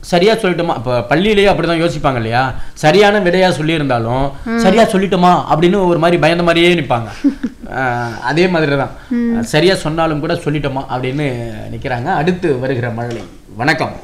சரியா சொல்லிட்டோமா இப்போ பள்ளியிலேயே அப்படிதான் யோசிப்பாங்க இல்லையா சரியான விடையா சொல்லியிருந்தாலும் சரியா சொல்லிட்டோமா அப்படின்னு ஒரு மாதிரி பயந்த மாதிரியே நிற்பாங்க அதே மாதிரி தான் சரியா சொன்னாலும் கூட சொல்லிட்டோமா அப்படின்னு நிற்கிறாங்க அடுத்து வருகிற மழலை வணக்கம்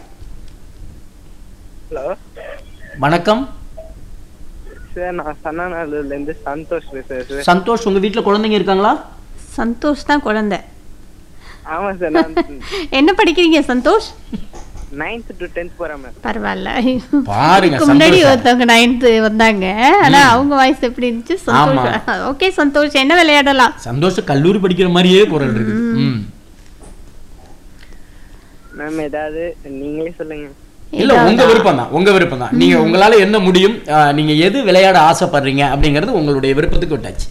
ஹலோ வணக்கம் சார் நான் சன்னாநல்லூர்ல இருந்து சந்தோஷ் பேசுறேன் சார் சந்தோஷ் உங்க வீட்ல குழந்தைங்க இருக்காங்களா சந்தோஷ் தான் குழந்தை ஆமா சார் நான் என்ன படிக்கிறீங்க சந்தோஷ் நைன்த் டு டென்த் போறேன் மேம் பாருங்க, பரவாயில்ல இதுக்கு முன்னாடி சந்தோஷம். ஒருத்தவங்க நைன்த்து வந்தாங்க ஆனா அவங்க வாய்ஸ் எப்படி இருந்துச்சு சந்தோஷ் ஓகே சந்தோஷ் என்ன விளையாடலாம் சந்தோஷம் கல்லூரி படிக்கிற மாதிரியே குரல் இருக்கு ம். மேம் ஏதாவது நீங்களே சொல்லுங்க இல்ல உங்க விருப்பம் தான் உங்க விருப்பம் தான் நீங்க உங்களால என்ன முடியும் ஆஹ், நீங்க எது விளையாட ஆசைப்படுறீங்க அப்படிங்கிறது உங்களுடைய விருப்பத்துக்கு விட்டாச்சு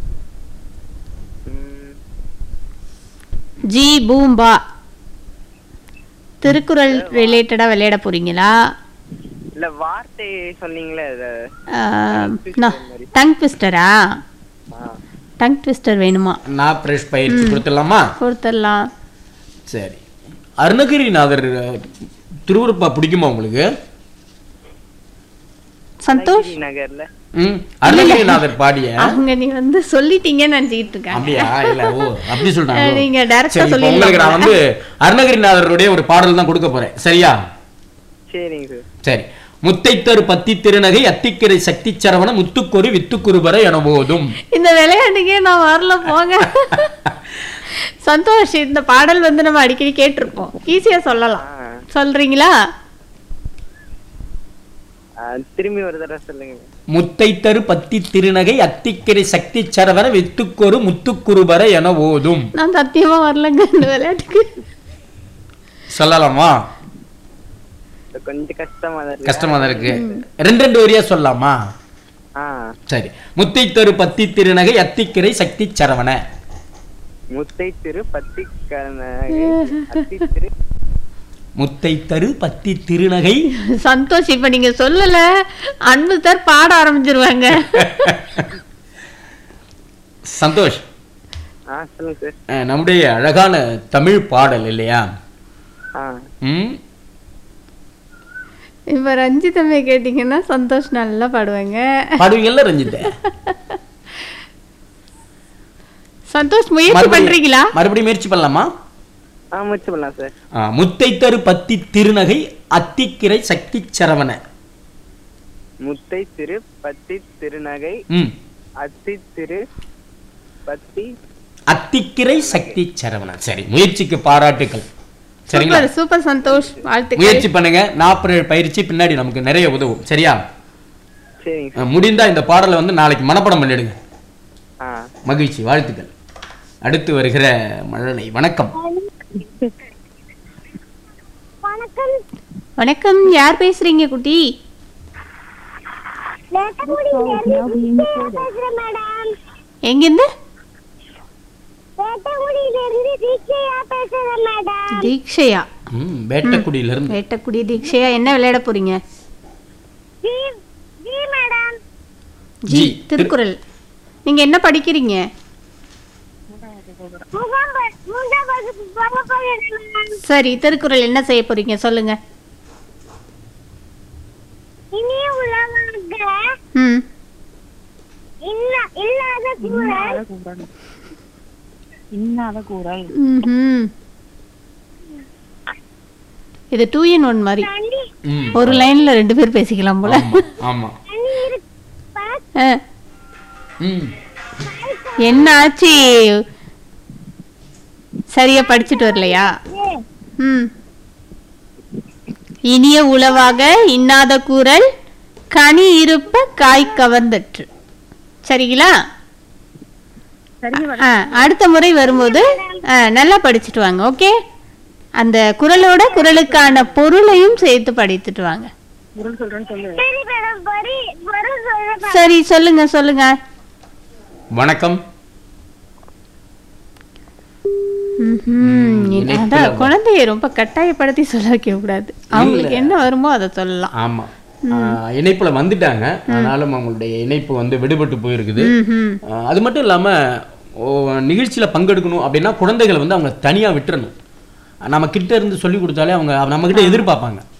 ம், ஜி பூம்பா திருக்குறள் ரிலேட்டடா விளையாட போறீங்களா இல்ல வார்த்தை சொன்னீங்களே அது டங் ட்விஸ்டரா ஆ, டங் ட்விஸ்டர் வேணுமா நான் பிரஷ் பயிற்சி கொடுத்துடலாமா கொடுத்துடலாம் சரி அருணகிரிநாதர் அஹ், திருவருப்பா பிடிக்குமா உங்களுக்கு சந்தோஷ் அழகிரி நகர்ல ம் அருணகிரிநாதர் பாடிய அவங்க நீ வந்து சொல்லிட்டீங்கன்னு நினைச்சிட்டு இருக்காங்க அப்படியா இல்ல ஓ அப்படி சொல்றாங்க அஹ், நீங்க direct ஆ சரி இப்போ சொல்லிடலாம் உங்களுக்கு நான் வந்து அருணகிரிநாதருடைய ஒரு பாடல் தான் கொடுக்க போறேன் சரியா சரிங்க சார் சரி முத்தைத்தரு பத்தி திருநகை அத்திக்கரை சக்தி சரவண முத்துக்கொரு வித்துக்குருபர என போதும் இந்த விளையாட்டுக்கே நான் வரல போங்க சந்தோஷ் இந்த பாடல் வந்து நம்ம அடிக்கடி கேட்டிருப்போம் ஈஸியா சொல்லலாம் ஆ, சொல்றீங்களா ஆ, திரும்பி ஒரு தடவை சொல்லுங்க முத்தைத்தரு பத்தி திருநகை அத்திக்கரை சக்தி சரவண வித்துக்கொரு முத்துக்குருபர என ஓதும் நான் சத்தியமா வரலங்க இந்த விளையாட்டுக்கு சொல்லலாமா இது கொஞ்சம் கஷ்டமா தான் இருக்கு கஷ்டமா தான் இருக்கு ரெண்டு ரெண்டு வரியா சொல்லலாமா ஆ சரி முத்தைத்தரு பத்தி திருநகை அத்திக்கரை சக்தி சரவண முத்தை திரு பத்தி கனகை, அத்தி திரு முத்தைத்தரு பத்தி திருநகை சந்தோஷ் இப்ப நீங்க சொல்லல அன்பு சார் பாட ஆரம்பிச்சிருவாங்க சந்தோஷ் ஆ சொல்லுங்க சார் அஹ், நம்முடைய அழகான தமிழ் பாடல் இல்லையா ஆ ம் இப்ப ரஞ்சிதமே கேட்டீங்கன்னா சந்தோஷ் நல்லா பாடுவாங்க பாடுவீங்கல்ல ரஞ்சித் சந்தோஷ் முயற்சி மறுபடியும் பண்றீங்களா மறுபடியும் முயற்சி பண்ணலாமா ஆ முயற்சி பண்ணலாம் சார் ஆ, முத்தைத்தரு பத்தி திருநகை அத்திக்கிரை சக்தி சரவண முத்தை திரு பத்தி திருநகை ம் அத்தி திரு பத்தி அத்திக்கிரை சக்தி சரவண சரி முயற்சிக்கு பாராட்டுக்கள் சரிங்களா சூப்பர் சூப்பர் சந்தோஷ் வாழ்த்துக்கள் முயற்சி பண்ணுங்க நாற்பது பயிற்சி பின்னாடி நமக்கு நிறைய உதவும் சரியா சரிங்க அஹ், முடிந்தா இந்த பாடலை வந்து நாளைக்கு மனப்பாடம் பண்ணிடுங்க ஆ மகிழ்ச்சி வாழ்த்துக்கள் அடுத்து வருகிற மழலை வணக்கம் வணக்கம் வணக்கம் யார் பேசுறீங்க குட்டி வேட்டங்குடியிலிருந்து பேசுறேன் மேடம் எங்கிருந்து வேட்டங்குடியிலிருந்து தீட்சையா பேசுறேன் மேடம் தீக்ஷயா ம் வேட்டக்குடியில இருந்து வேட்டக்குடி தீக்ஷயா என்ன விளையாட போறீங்க ஜி ஜி மேடம் ஜி ஜி, திருக்குறள் நீங்க என்ன படிக்கிறீங்க முகாம் ப- மூன்றாம் வகுப்பு போக போகிறேன் மேடம் சரி திருக்குறள் என்ன செய்ய போறீங்க சொல்லுங்க இனிய உலகாக ம் இல்ல இல்லாத கூறல் ம்ஹும். இது டூ இன் ஒன் மாதிரி தண்ணி ம் ஒரு லைன்ல ரெண்டு பேர் பேசிக்கலாம் போல ஆமா ஆமா தண்ணி இருப்ப ஆ, ம் என்ன ஆச்சு சரியா படிச்சுட்டு வரலையா ம் இனிய உளவாக இன்னாத கூறல் கனி இருப்ப காய் கவர்ந்தற்று சரிங்களா ஆ, அடுத்த முறை வரும்போது ஆ, நல்லா படிச்சுட்டு வாங்க ஓகே அந்த குரலோட குரலுக்கான பொருளையும் சேர்த்து படித்துட்டு வாங்க சரி மேடம் பரி வரும் சொல்றேன் சரி சொல்லுங்க சொல்லுங்க வணக்கம் ம்ஹும். இணைப்புல அதான் வா. குழந்தைய ரொம்ப கட்டாயப்படுத்தி சொல்ல வைக்க கூடாது அவங்களுக்கு என்ன வருமோ அதை சொல்லலாம் ஆமா ஆஹ், இணைப்புல வந்துட்டாங்க ஆனாலும் அவங்களுடைய இணைப்பு வந்து விடுபட்டு போயிருக்குது ம்ஹும். ஆஹ், அது மட்டும் இல்லாம ஓ, நிகழ்ச்சியில பங்கெடுக்கணும் அப்படின்னா குழந்தைகளை வந்து அவங்க தனியா விட்டுறணும் நம்ம கிட்ட இருந்து சொல்லி கொடுத்தாலே அவங்க நம்ம கிட்ட எதிர்பார்ப்பாங்க